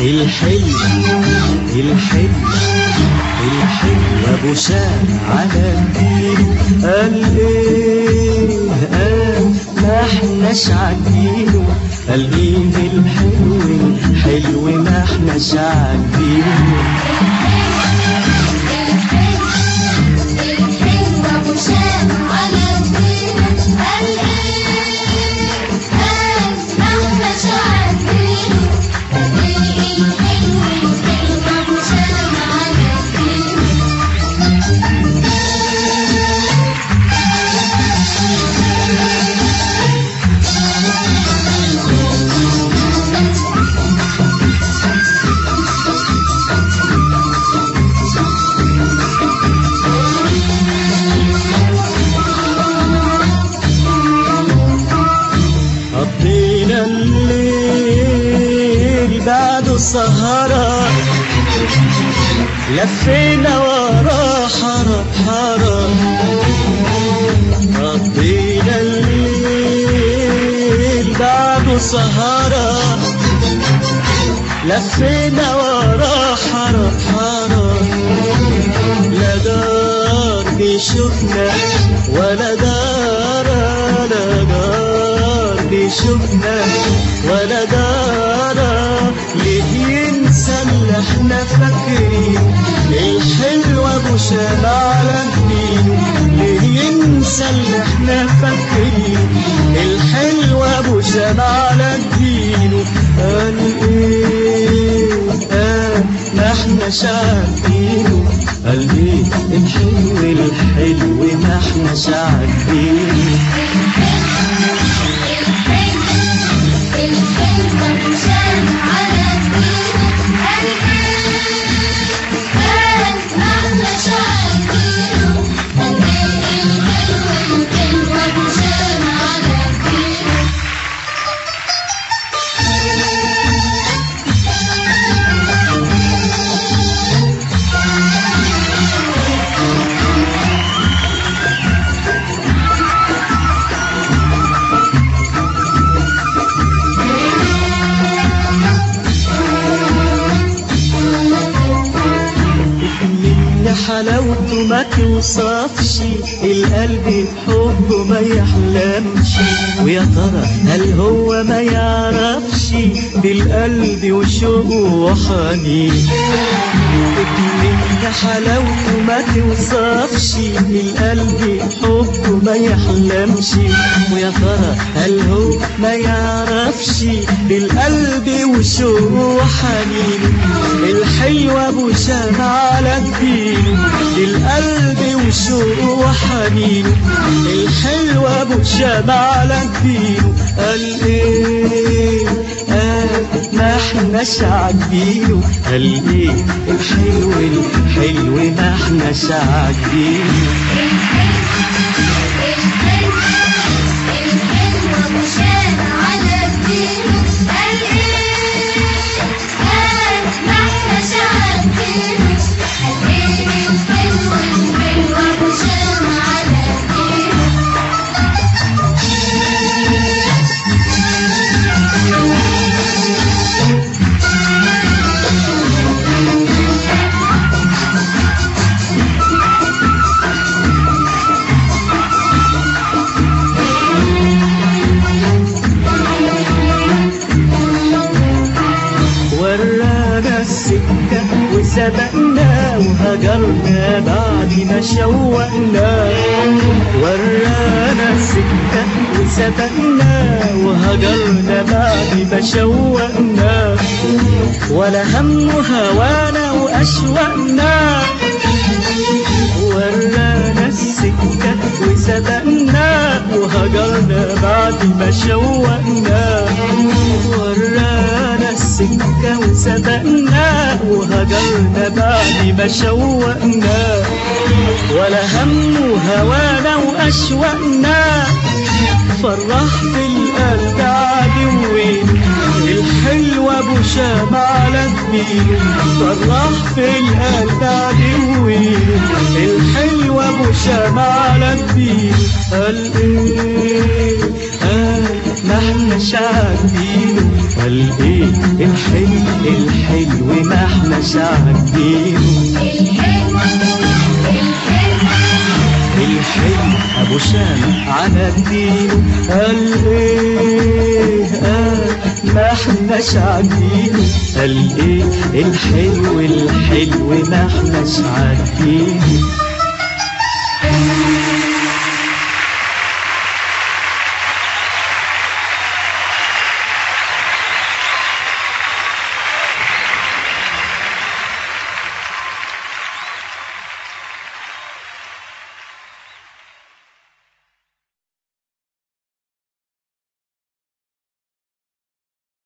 الحلو الحلو الحلو ابو شام على الدين قال ايه قال ما احناش عاجبينه قال ايه الحلو الحلو ما احناش عاجبينه الحلو ابو شام على الدين قال ايه قال مهما شعر فيه قال ايه الحلو الحلو ابو شام على الدين قضينا الليل بعد سهرة لفينا ورا حرب حرب قضينا الليل بعد سهرة لفينا ورا حرب حرب لا دار بيشوفنا ولا دار لا دار بيشوفنا ولا دار ليه ينسى اللي احنا فاكرين الحلو ابو شام على جبينه ليه ينسى اللي احنا فاكرين الحلو ابو شام على جبينه قال ايه قال ما احنا عارفينه قال ايه الحلو الحلو ما احنا عارفينه الحلو ابو شام على الدين قال قال احلى شايفينه قال الحلو الحلو ابو شام على الدين من حلاوته ما توصفش القلب بحبه ما يحلمش ويا ترى هل هو ما يعرفش بالقلب وشوقه وحنين من حلاوته ما توصفش القلب بحبه ما يحلمش ويا ترى هل هو ما يعرفش بالقلب وشوقه وحنين الحلو ابو شام على الدين القلب وشوقه وحنين الحلو ابو شام على الدين قال ايه قال ما احناش عاجبينه قال ايه الحلو الحلو ما احناش عاجبينه الحلو ابو شام على الدين قال ايه قال ما احنا شايفينه قال ايه الحلو الحلو ابو شام على الدين ورانا السكة وسبقنا وهجرنا بعد ما شوقنا ورانا السكة وسبقنا وهجرنا بعد ما شوقنا ولا هم هوانا وأشواقنا ورانا السكة وسبقنا وهجرنا بعد ما شوقنا ورانا السكة وسبقنا وهجرنا بعد ما شوقنا ولا هم هوانا وأشواقنا فرح في القلب عدوين الحلو ابو شام على الدين فرح في القلب عدوين الحلو ابو شام على الدين قال ايه قال ما احنا عارفينه قال ايه الحلو الحلو احناش عاجبينه الحلو الحلو الحلم ابو شام على الدين قال ايه قال ما احناش عاجبينه قال ايه الحلو الحلو ما احناش عاجبينه